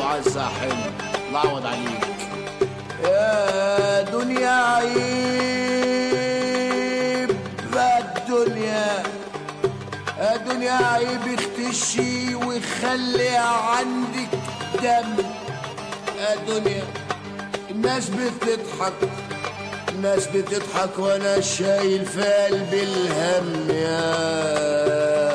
عسى حلو العوض عليك يا دنيا عيب الدنيا يا دنيا عيب اختشي وخلي عندك دم يا دنيا الناس بتضحك الناس بتضحك وانا شايل في قلبي الهم يا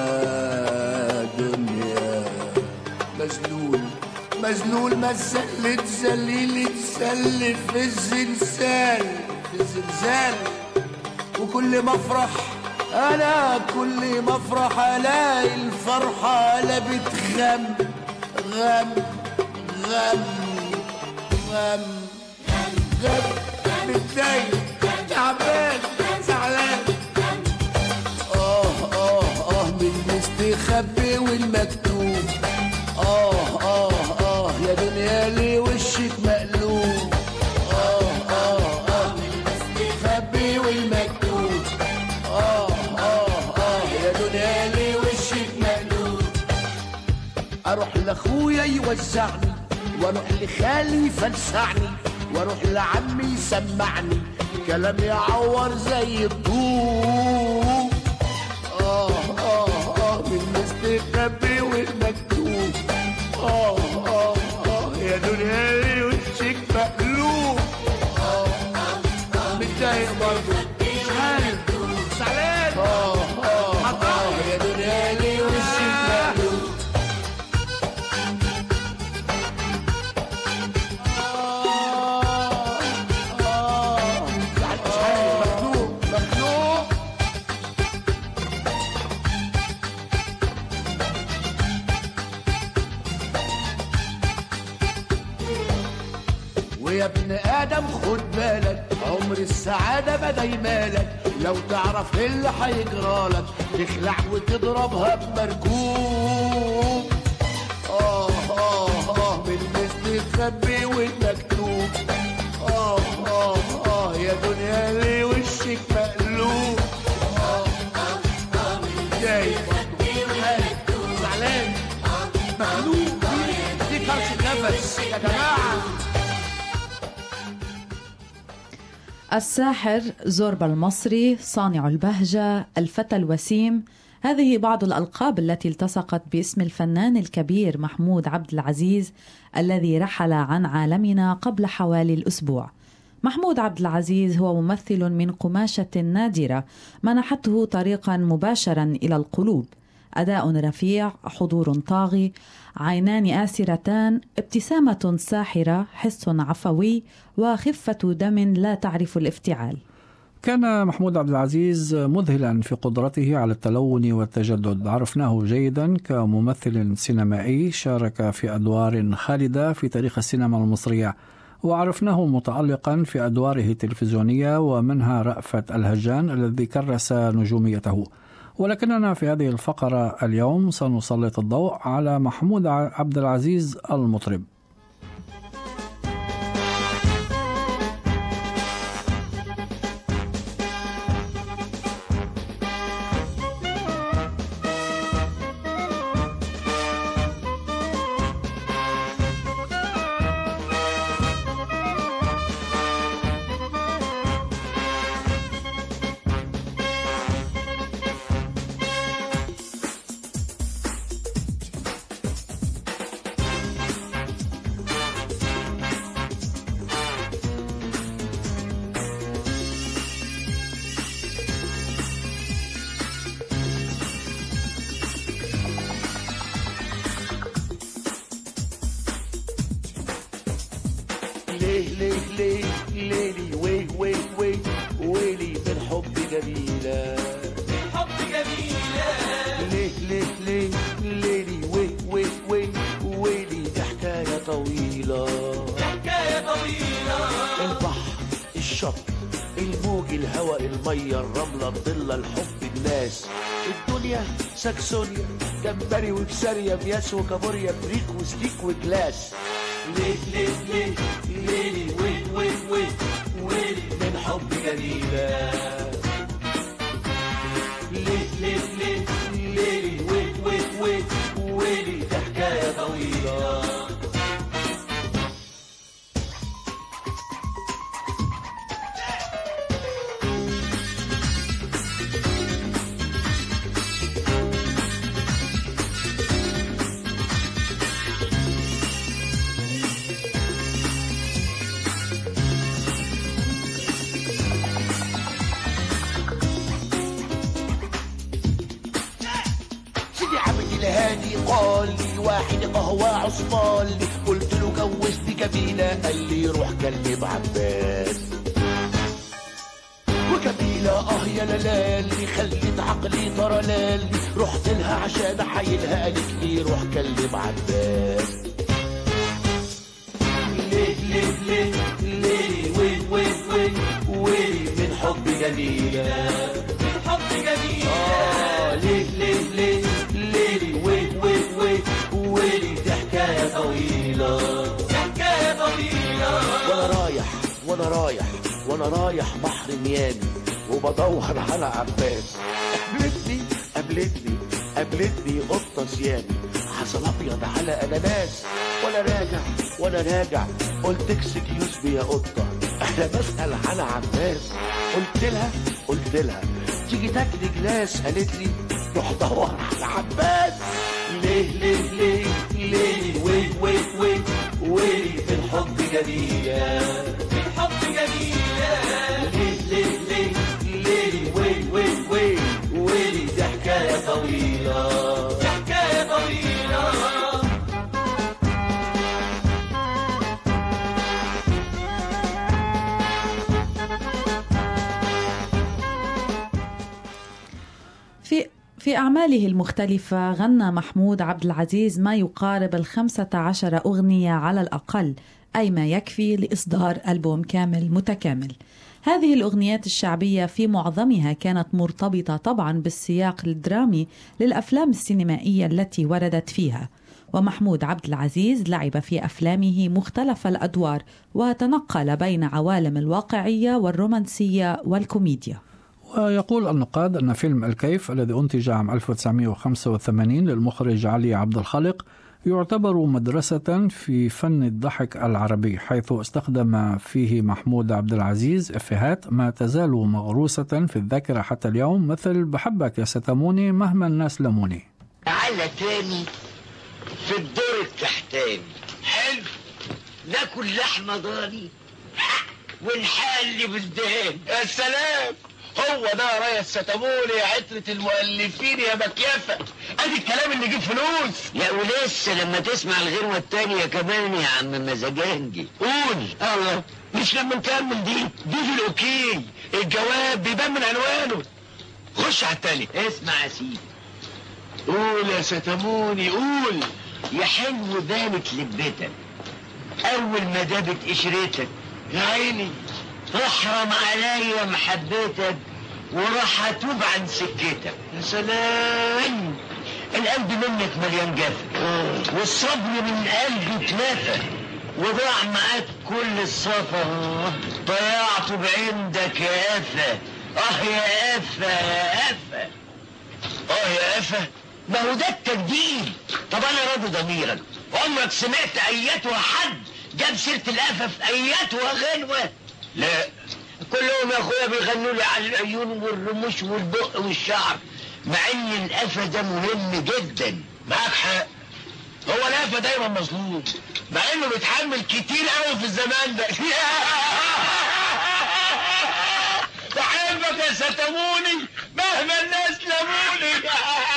دنيا مذلول مذلول مزلت زليل اتسل في الزلزال في الزلزال وكل ما افرح انا كل ما افرح الاقي الفرحه قلبت غم غم غم غم غم متضايق تعبان زعلان اه اه اه من المستخبي والمكتوب اه اه اه يا دنيا ليه وشك مقلوب اه اه اه من المستخبي والمكتوب اه اه اه يا دنيا ليه وشك مقلوب اروح لاخويا يوزعني واروح لخالي يفلسعني واروح لعمي يسمعني كلام يعور زي الطوب اه اه اه من المستخبي والمكتوب اه اه اه يا دنيا لي وشك مقلوب اه اه متضايق برضه مش عارف زعلان اه اه اه يا دنيا لي وشك مقلوب آه آه زعلان مش عارف مخنوق مخنوق ويا ابن ادم خد بالك عمر السعاده بدا يمالك لو تعرف ايه اللي هيجرالك تخلع وتضربها بمركوب اه اه اه بالمستخبي والمكتوب اه اه اه يا دنيا ليه وشك مقلوب اه اه اه متضايق زعلان مخلوق دي كرش نفس يا جماعه الساحر زوربا المصري صانع البهجة الفتى الوسيم هذه بعض الألقاب التي التصقت باسم الفنان الكبير محمود عبد العزيز الذي رحل عن عالمنا قبل حوالي الأسبوع محمود عبد العزيز هو ممثل من قماشة نادرة منحته طريقا مباشرا إلى القلوب أداء رفيع حضور طاغي عينان آسرتان ابتسامة ساحرة حس عفوي وخفة دم لا تعرف الافتعال كان محمود عبد العزيز مذهلا في قدرته على التلون والتجدد عرفناه جيدا كممثل سينمائي شارك في أدوار خالدة في تاريخ السينما المصرية وعرفناه متألقا في أدواره التلفزيونية ومنها رأفت الهجان الذي كرس نجوميته ولكننا في هذه الفقرة اليوم سنسلط الضوء على محمود عبد العزيز المطرب ليه ليه ليه ليلي ويه ويه ويه ويلي من حب جميلة حب جميلة ليه ليه ليه ليلي ويه ويه ويه ويلي دي حكاية طويلة حكاية طويلة البحر الشط الموج الهواء المية الرملة الضلة الحب الناس الدنيا ساكسونيا جمبري وبسارية مياس وكابوريا فريك وستيك وجلاس ليه ليه ليه ليلي ويه ويه ويه ويلي من حب جميلة ليه ليه ليه ليلي ويه ويه ويه ويلي دي حكاية طويلة سيدي عبد الهادي قال لي واحد قهوة عصفال لي قلت له جوزني جميلة قال لي روح كلم عباس وجميلة اه يا لالي خلت عقلي طرلالي رحت لها عشان احايلها قالت لي روح كلم عباس ليه ليه ليه ليه وين وين وين وين من حب جميلة الحب جميل آه ليه ليه ليه ليه وين وين وين وين دي حكاية طويلة حكاية طويلة وانا رايح وانا رايح وانا رايح بحر ميامي وبدور على عباس قابلتني قابلتني قابلتني قطة سيامي حصل ابيض على اناناس وانا راجع وانا راجع قلت اكسكيوز بي يا قطة انا بسأل على عباس قلت لها قلت لها تيجي تاكلي جلاس قالت لي روح دور على عباس ليه ليه ليه ليه وين وين وين وين في الحب جميلة الحب جميلة ليه ليه ليه ليه وين وين وين وين دي حكاية طويلة حكاية طويلة في في أعماله المختلفة غنى محمود عبد العزيز ما يقارب الخمسة عشر أغنية على الأقل أي ما يكفي لإصدار ألبوم كامل متكامل هذه الأغنيات الشعبية في معظمها كانت مرتبطة طبعا بالسياق الدرامي للأفلام السينمائية التي وردت فيها ومحمود عبد العزيز لعب في أفلامه مختلف الأدوار وتنقل بين عوالم الواقعية والرومانسية والكوميديا ويقول النقاد أن فيلم الكيف الذي أنتج عام 1985 للمخرج علي عبد الخالق يعتبر مدرسة في فن الضحك العربي حيث استخدم فيه محمود عبد العزيز إفيهات ما تزال مغروسة في الذاكرة حتى اليوم مثل بحبك يا ستموني مهما الناس لموني تعالى تاني في الدور التحتاني حلو ناكل لحمه ضاني ونحلي بالدهان يا سلام هو ده يا ريس ستمولي عترة المؤلفين يا مكيفة ادي الكلام اللي يجيب فلوس يا ولسه لما تسمع الغنوة التانية كمان يا عم مزاجنجي قول الله مش لما نكمل دي دي في الاوكي الجواب بيبان من عنوانه خش على التاني اسمع يا سيدي قول يا ستموني قول يا حلو بانت لبتك اول ما دابت قشرتك يا عيني تحرم عليا محبتك وراح اتوب عن سكتك يا سلام القلب منك مليان جفا والصبر من قلبي اتنفى وضاع معاك كل الصفا ضيعته بعندك يا أفا اه يا أفا يا أفا اه يا قفا ما هو ده التجديد طب انا راضي ضميرك عمرك سمعت اياتها حد جاب سيره القفا في اياتها غنوه لا كلهم يا اخويا بيغنوا لي على العيون والرموش والبق والشعر مع ان القفا ده مهم جدا معاك حق هو القفا دايما مظلوم مع انه بيتحمل كتير قوي في الزمان ده بحبك يا ستموني مهما الناس لموني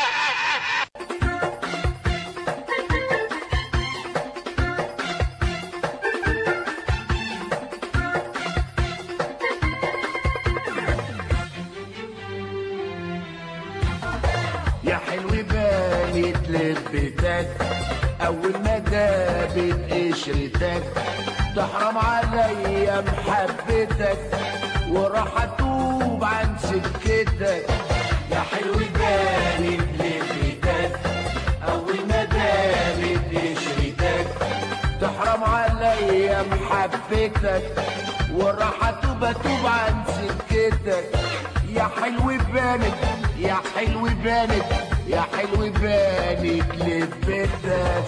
يا حلو بانت لبتك اول ما دابت قشرتك تحرم عليا محبتك وراح اتوب عن سكتك يا حلو بانت لبتك اول ما دابت قشرتك تحرم عليا محبتك وراح اتوب اتوب عن سكتك يا حلو بانت يا حلو بانت يا حلو بانت لبتك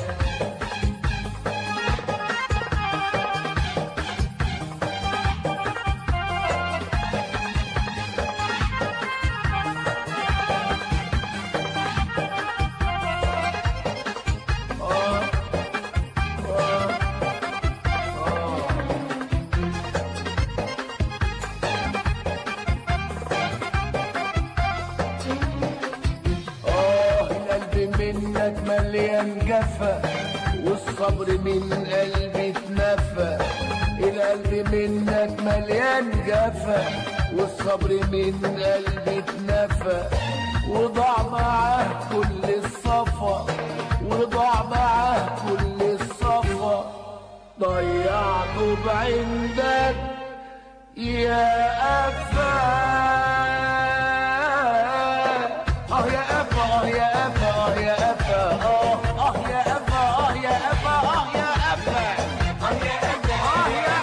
اه القلب مليان جفا والصبر من قلبي اتنفى القلب منك مليان جفا والصبر من قلبي اتنفى وضاع معاه كل الصفا وضاع معاه كل الصفا ضيعته بعندك يا أفا اه يا أفا اه يا أفا اه يا أفا اه اه يا أفا اه يا أفا اه يا أفا اه يا أفا اه يا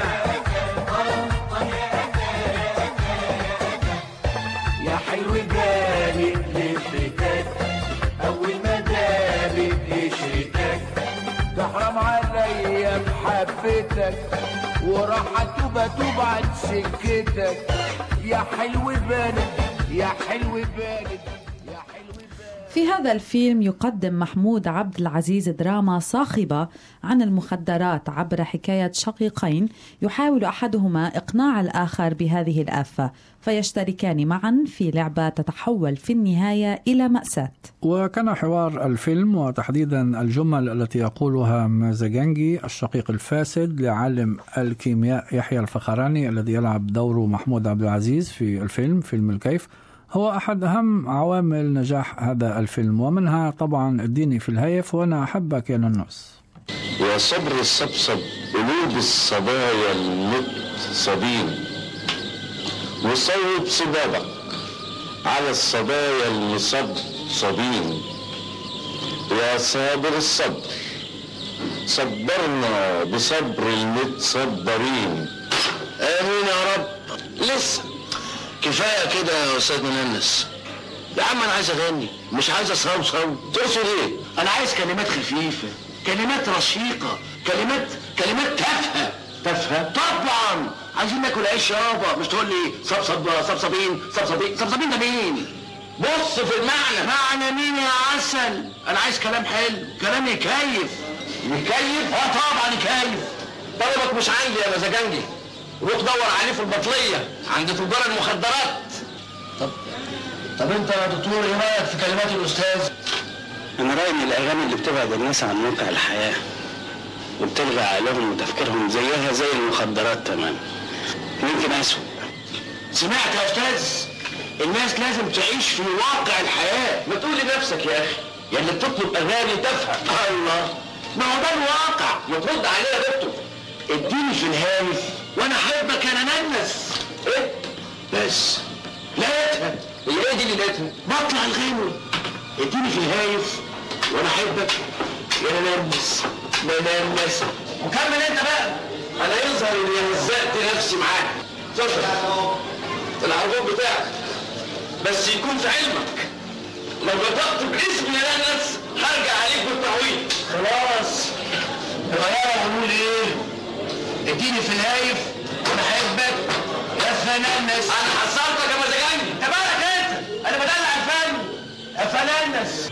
أفا يا حلو جالي لفتك أول ما جالي قشرتك تحرم عليا محبتك وراح اتوب اتوب عن سكتك يا حلو بالك يا حلو بالك يا حلو بالك في هذا الفيلم يقدم محمود عبد العزيز دراما صاخبة عن المخدرات عبر حكاية شقيقين يحاول أحدهما إقناع الآخر بهذه الآفة فيشتركان معا في لعبة تتحول في النهاية إلى مأساة وكان حوار الفيلم وتحديدا الجمل التي يقولها مازاجانجي الشقيق الفاسد لعالم الكيمياء يحيى الفخراني الذي يلعب دوره محمود عبد العزيز في الفيلم فيلم الكيف هو أحد أهم عوامل نجاح هذا الفيلم ومنها طبعا اديني في الهيف وأنا أحبك يا ننوس يا صبر الصبصب قلوب الصبايا المتصبين وصوب صبابك على الصبايا المصبصبين يا صابر الصبر صبرنا بصبر المتصبرين امين يا رب لسه كفايه كده يا استاذ مننس يا عم انا عايز اغني مش عايز اصوصو تقصد ايه انا عايز كلمات خفيفه كلمات رشيقه كلمات كلمات تافهه تافهه طبعا عايزين ناكل عيش يابا مش تقول لي صبصب صبصبين صبصبين صبصبين ده مين بص في المعنى معنى مين يا عسل انا عايز كلام حلو كلام يكيف يكيف اه طبعا يكيف طلبك مش عندي يا مزاجنجي روح دور عليه في البطليه عند تجار المخدرات طب طب انت يا دكتور ايه رايك في كلمات الاستاذ أنا رأيي إن الأغاني اللي بتبعد الناس عن واقع الحياة وبتلغي عقلهم وتفكيرهم زيها زي المخدرات تمام يمكن أسوأ سمعت يا استاذ الناس لازم تعيش في واقع الحياه ما تقول لنفسك يا اخي يا اللي بتطلب اغاني تفهم الله ما هو ده الواقع ما ترد عليه يا دكتور اديني في الهايف وانا احبك يا ننس ايه بس لقيتها هي ايه دي اللي لقيتها بطلع الغنوه اديني في الهايف وانا احبك يا ننس ننس وكمل انت بقى انا يظهر اني هزقت نفسي معاك اتفضل العربون بتاعك بس يكون في علمك لو نطقت باسم يا ناس هرجع عليك بالتعويض خلاص الغيارة هنقول ايه اديني في الهايف وانا احبك يا فنانس انا حصلتك يا مزاجنجي انت مالك انت انا بدلع الفن يا فنانس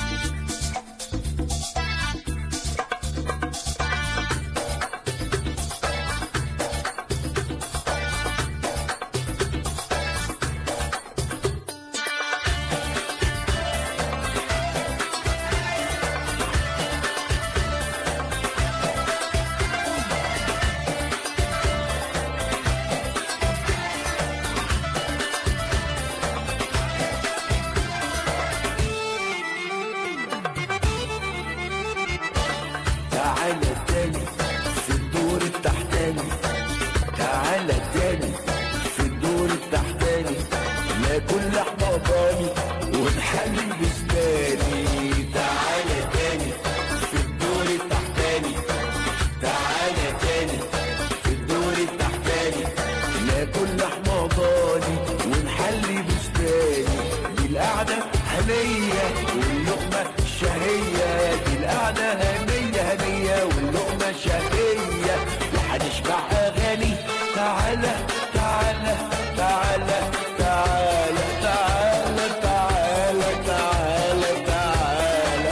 تعالى تاني في الدور التحتاني تعالى تاني في الدور التحتاني ناكل لحمة ضاني ونحلي بسباني تعالى تاني في الدور التحتاني تعالى تاني في الدور التحتاني ناكل لحمة ضاني ونحلي بسباني دي القعدة هنية واللقمة شهية دي القعدة هنية هنية واللقمة شهية وهنشبع أغاني تعالى تعالى تعالى تعالى تعالى تعالى تعالى تعالى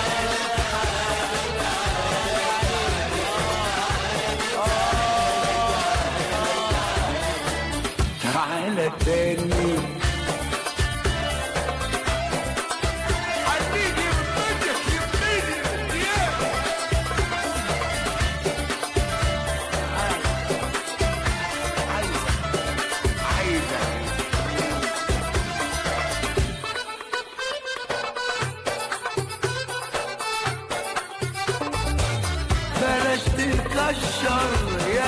تعالى تاني هنيجي بدك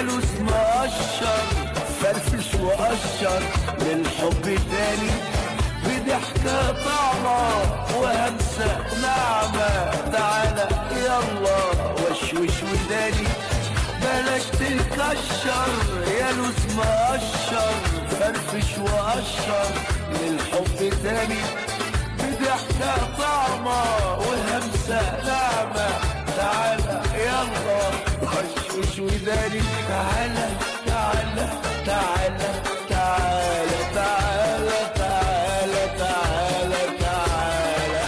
يا لوز مقشر فرفش وقشر للحب تاني بضحكة طعمة وهمسة ناعمة تعالى يلا وشوش وداني بلاش تكشر يا لوز مقشر فرفش وقشر للحب تاني بضحكة طعمة وهمسة ناعمة تعالى يلا وشوش وداني تعالى تعالى تعالى تعالى تعالى تعالى تعالى تعالى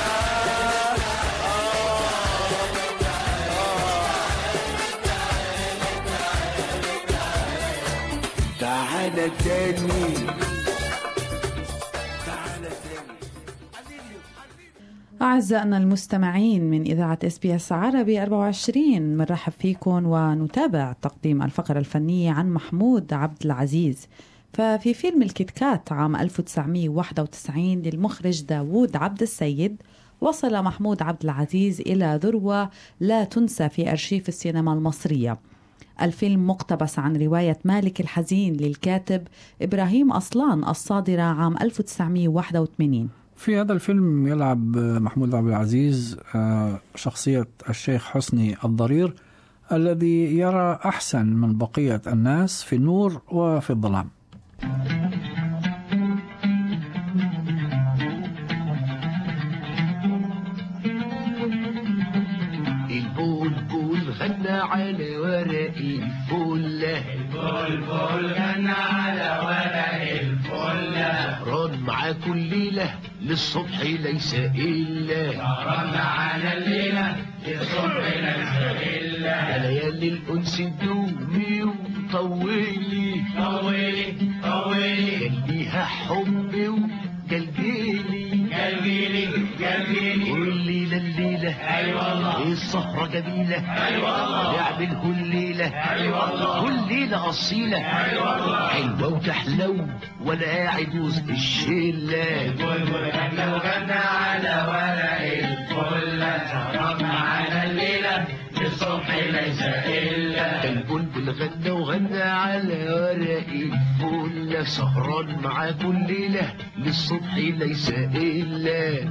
تعالى تاني تعالى تاني أعزائنا المستمعين من إذاعة اس بي اس عربي 24 بنرحب فيكم ونتابع تقديم الفقرة الفنية عن محمود عبد العزيز ففي فيلم الكتكات عام 1991 للمخرج داوود عبد السيد وصل محمود عبد العزيز إلى ذروة لا تنسى في أرشيف السينما المصرية الفيلم مقتبس عن رواية مالك الحزين للكاتب إبراهيم أصلان الصادرة عام 1981 في هذا الفيلم يلعب محمود عبد العزيز آه، شخصية الشيخ حسني الضرير الذي يرى أحسن من بقية الناس في النور وفي الظلام البلبل غنى على ورق الفل البلبل غنى على ورق الفل رن مع كل ليلة للصبح ليس إلا رن على الليلة للصبح ليس إلا ليالي الأنس دومي وطولي طولي طولي كان ليها حب وقلبيلي قلبيلي قلبيلي والليلة الليلة اي والله السهرة جميلة اي والله يعمله الليلة اي والله والليلة أصيلة اي والله حلوة وتحلو ولا قاعد وسط الشلة البلبل غنى وغنى على ورق الفل سهرنا على الليلة الصبح ليس إلا البلبل غنى وغنى على ورق الفل سهران مع كل ليلة للصبح ليس إلا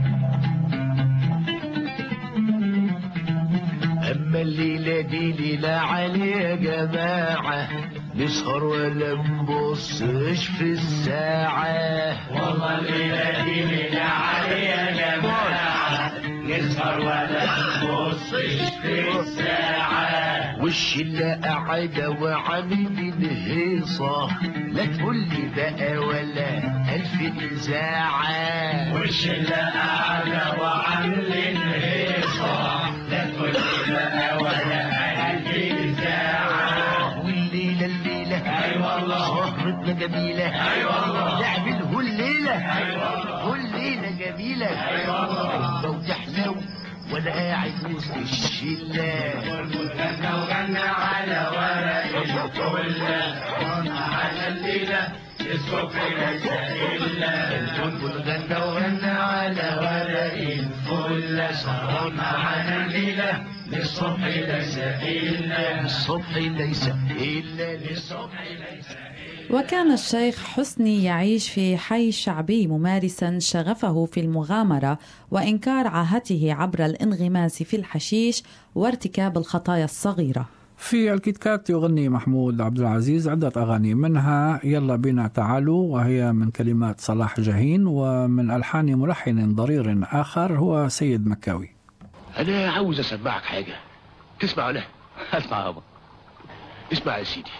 أما الليلة دي ليلة علي يا جماعة نسهر ولا نبصش في الساعة والله الليلة دي ليلة علي يا جماعة نسهر ولا نبصش في الساعة والشلة قاعدة وعاملين هيصة لا تقولي بقى ولا ألف إذاعة والشلة قاعدة وعاملين هيصة لا تقولي بقى ولا ألف إذاعة والليلة الليلة أي والله سهرتنا جميلة أي والله نعمله الليلة أي والله والليلة جميلة أي والله لو تحلو وانا قاعد وسط الشلة غنى وغنى على ورق الفل على الليلة الصبح ليس إلا البلبل غنى وغنى على ورق الفل سهرنا على الليلة للصبح ليس إلا للصبح ليس إلا للصبح ليس وكان الشيخ حسني يعيش في حي شعبي ممارسا شغفه في المغامرة وإنكار عاهته عبر الانغماس في الحشيش وارتكاب الخطايا الصغيرة في الكيت يغني محمود عبد العزيز عدة أغاني منها يلا بينا تعالوا وهي من كلمات صلاح جاهين ومن ألحان ملحن ضرير آخر هو سيد مكاوي انا عاوز اسمعك حاجه تسمع ولا اسمع يابا اسمع يا سيدي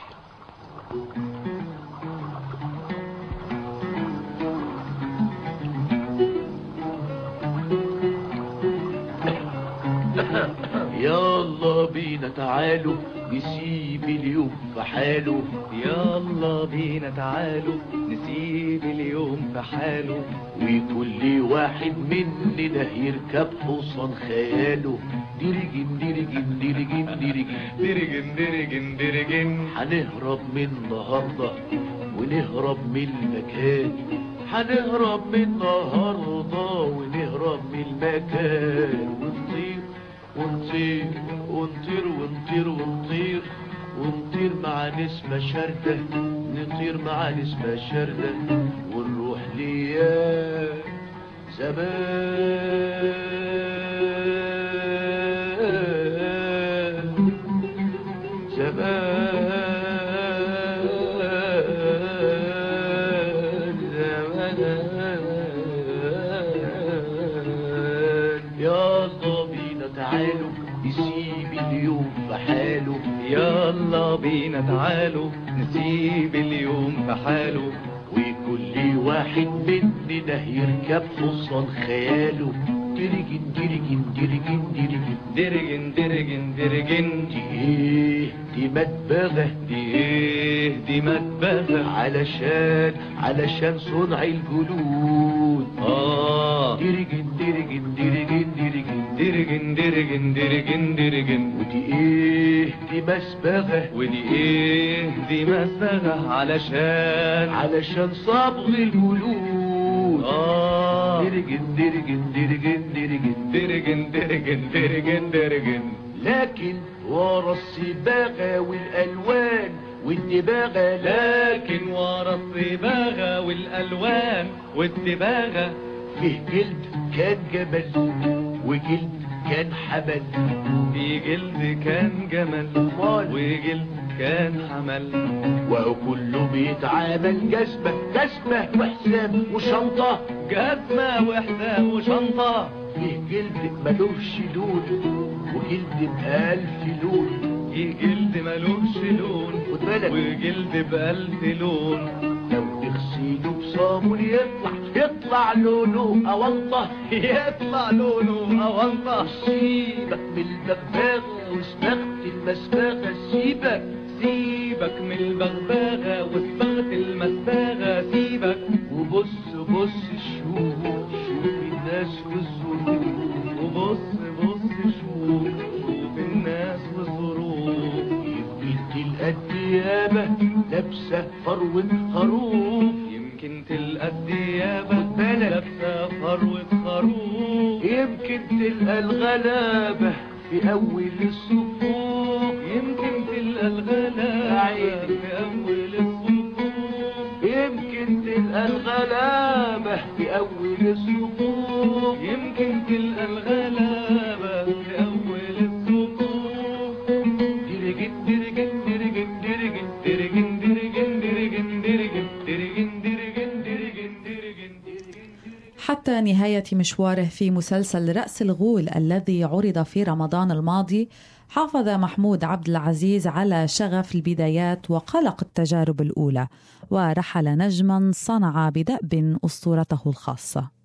يلا بينا تعالوا نسيب اليوم في حاله يلا بينا تعالوا نسيب اليوم في حاله وكل واحد مننا يركب حصان خياله ديرجن ديرجن ديرجن ديرجن درجن درجن درجن هنهرب من النهارده ونهرب من المكان هنهرب من النهارده ونهرب من المكان ونطير ونطير ونطير ونطير ونطير ونطير مع نسمة شردة نطير مع نسمة شردة ونروح ليا زمان زمان زمان يلا بينا تعالوا نسيب اليوم في حاله يلا بينا تعالوا نسيب اليوم في حاله وكل واحد مننا يركب حصان خياله درجن درجن درجن درجن درجن درجن درجن دي ايه دي مدبغة دي ايه دي مدبغة علشان علشان صنع الجلود اه درجن درجن درجن درجن درجن درجن درجن درجن ودي ايه دي مسبغة ودي ايه دي مسبغة علشان علشان صبغ الجلود اه درجن درجن درجن درجن درجن درجن درجن درجن لكن ورا الصباغة والألوان والدباغة لكن لكن ورا الصباغة والألوان والدباغة فيه جلد كان جبل وجلد كان حبل في جلد كان جمل أمال. وجلد كان حمل وهو كله بيتعامل جسمة جسمة وحساب وشنطة جزمة وحدة وشنطة فيه جلد ملوش لون وجلد بألف لون في جلد ملوش لون خد بالك. وجلد بألف لون لو تغسله بصابون يطلع يطلع لونه أونطة يطلع لونه أونطة سيبك من المغبغة وسبغة المسبغة سيبك سيبك من البغباغة وصبغة المسباغة سيبك وبص بص شوف شوف الناس والظروف وبص بص شوف شوف الناس والظروف يمكن تلقى الديابة لابسة فروة خروف يمكن تلقى الديابة خد بالك. لابسة فروة خروف يمكن تلقى الغلابة في أول الصفوف يمكن تلقى الغلابة عيني. في أول الصفوف يمكن تلقى الغلابة في أول الصفوف يمكن تلقى الغلابة في أول الصفوف درجن درجن درجن درجن درجن درجن درجن درجن درجن درجن درجن درجن حتى نهاية مشواره في مسلسل رأس الغول الذي عرض في رمضان الماضي حافظ محمود عبد العزيز على شغف البدايات وقلق التجارب الأولى ورحل نجما صنع بدأب أسطورته الخاصة